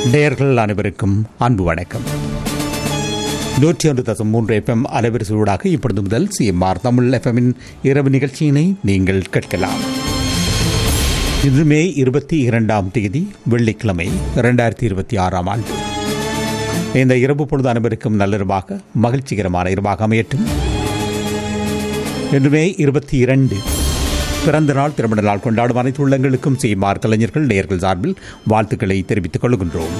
நேயர்கள் அனைவருக்கும் அன்பு வணக்கம் நூற்றி ஒன்று தசம் மூன்று எஃப்எம் அலைவரிசையூடாக இப்பொழுது முதல் சிஎம்ஆர் தமிழ் எஃப்எம்மின் இரவு நிகழ்ச்சியினை நீங்கள் கேட்கலாம் இன்று மே இருபத்தி இரண்டாம் தேதி வெள்ளிக்கிழமை இரண்டாயிரத்தி இருபத்தி ஆறாம் ஆண்டு இந்த இரவு பொழுது அனைவருக்கும் நல்லிரவாக மகிழ்ச்சிகரமான இரவாக அமையட்டும் இன்று மே இருபத்தி இரண்டு பிறந்த நாள் திருமண நாள் கொண்டாடும் அனைத்து உள்ளங்களுக்கும் செய்யுமாறு கலைஞர்கள் நேயர்கள் சார்பில் வாழ்த்துக்களை தெரிவித்துக் கொள்கின்றோம்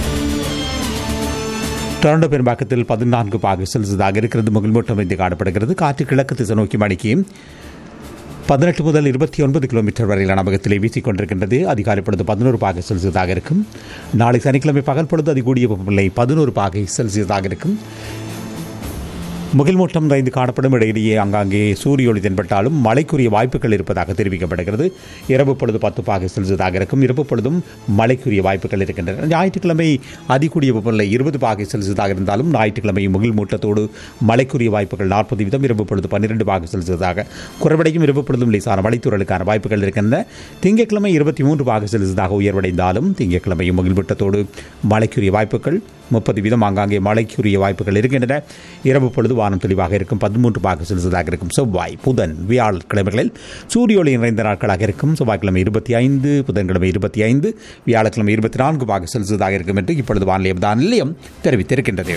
டொரண்டோ பெரும்பாக்கத்தில் பதினான்கு பாக செல்சியஸாக இருக்கிறது முகல்மூட்டம் அமைந்து காணப்படுகிறது காற்று கிழக்கு திசை நோக்கி மணிக்கு பதினெட்டு முதல் இருபத்தி ஒன்பது கிலோமீட்டர் வரையிலான வேகத்திலே வீசிக் கொண்டிருக்கின்றது அதிகாலை பொழுது பதினோரு பாகை செல்சியஸாக இருக்கும் நாளை சனிக்கிழமை பகல் பொழுது அதிகூடிய வெப்பநிலை பதினோரு பாகை செல்சியஸாக இருக்கும் முகில்மூட்டம் நிறைந்து காணப்படும் இடையிலேயே அங்காங்கே சூரிய ஒளி தென்பட்டாலும் மழைக்குரிய வாய்ப்புகள் இருப்பதாக தெரிவிக்கப்படுகிறது இரவு பொழுது பத்து பாகை செல்சியஸாக இருக்கும் இரவு பொழுதும் மழைக்குரிய வாய்ப்புகள் இருக்கின்றன ஞாயிற்றுக்கிழமை அதிகூடிய வெப்பநிலை இருபது பாகை செல்சியஸாக இருந்தாலும் ஞாயிற்றுக்கிழமை முகில்மூட்டத்தோடு மழைக்குரிய வாய்ப்புகள் நாற்பது வீதம் இரவு பொழுது பன்னிரெண்டு பாகை செல்சியஸாக குறைவடையும் இரவு பொழுதும் லேசான மழைத்தூரலுக்கான வாய்ப்புகள் இருக்கின்றன திங்கட்கிழமை இருபத்தி மூன்று பாகை செல்சியஸாக உயர்வடைந்தாலும் திங்கட்கிழமையும் முகில்மூட்டத்தோடு மழைக்குரிய வாய்ப்புகள் முப்பது வீதம் ஆங்காங்கே மழைக்குரிய வாய்ப்புகள் இருக்கின்றன இரவு பொழுது வானம் தெளிவாக இருக்கும் பதிமூன்று பாக செல்சியஸாக இருக்கும் செவ்வாய் புதன் வியாழக்கிழமைகளில் சூரிய ஒளி நிறைந்த நாட்களாக இருக்கும் செவ்வாய்க்கிழமை இருபத்தி ஐந்து புதன்கிழமை இருபத்தி ஐந்து வியாழக்கிழமை இருபத்தி நான்கு பாக செல்சியஸாக இருக்கும் என்று இப்பொழுது வானிலை தான் நிலையம் தெரிவித்திருக்கின்றது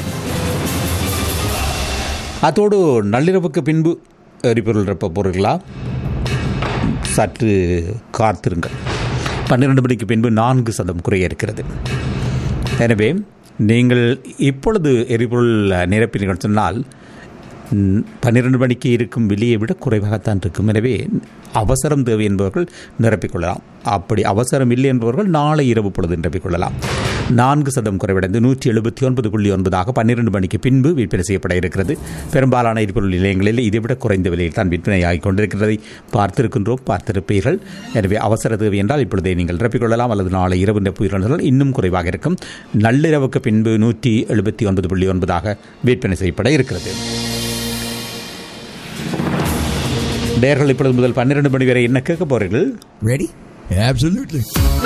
அத்தோடு நள்ளிரவுக்கு பின்பு எரிபொருள் ரப்ப பொருள்களா சற்று காத்திருங்கள் பன்னிரண்டு மணிக்கு பின்பு நான்கு சதம் குறைய இருக்கிறது எனவே நீங்கள் இப்பொழுது எரிபொருள் நிரப்பினீர்கள் சொன்னால் பன்னிரண்டு மணிக்கு இருக்கும் விலையை விட குறைவாகத்தான் இருக்கும் எனவே அவசரம் தேவை என்பவர்கள் நிரப்பிக்கொள்ளலாம் அப்படி அவசரம் இல்லை என்பவர்கள் நாளை இரவு பொழுது நிரப்பிக்கொள்ளலாம் நான்கு சதம் குறைவடைந்து நூற்றி எழுபத்தி ஒன்பது புள்ளி ஒன்பதாக பன்னிரண்டு மணிக்கு பின்பு விற்பனை செய்யப்பட இருக்கிறது பெரும்பாலான எரிபொருள் நிலையங்களில் இதைவிட குறைந்த விலையில் தான் விற்பனையாகிக் கொண்டிருக்கிறதை பார்த்திருக்கின்றோம் பார்த்திருப்பீர்கள் எனவே அவசர தேவை என்றால் இப்பொழுதே நீங்கள் நிரப்பிக்கொள்ளலாம் அல்லது நாளை இரவு நிரப்புகிறார்கள் இன்னும் குறைவாக இருக்கும் நள்ளிரவுக்கு பின்பு நூற்றி எழுபத்தி ஒன்பது புள்ளி ஒன்பதாக விற்பனை செய்யப்பட இருக்கிறது நேர்கள் இப்பொழுது முதல் பன்னிரண்டு மணி வரை என்ன கேட்க போறீர்கள் Ready? Absolutely.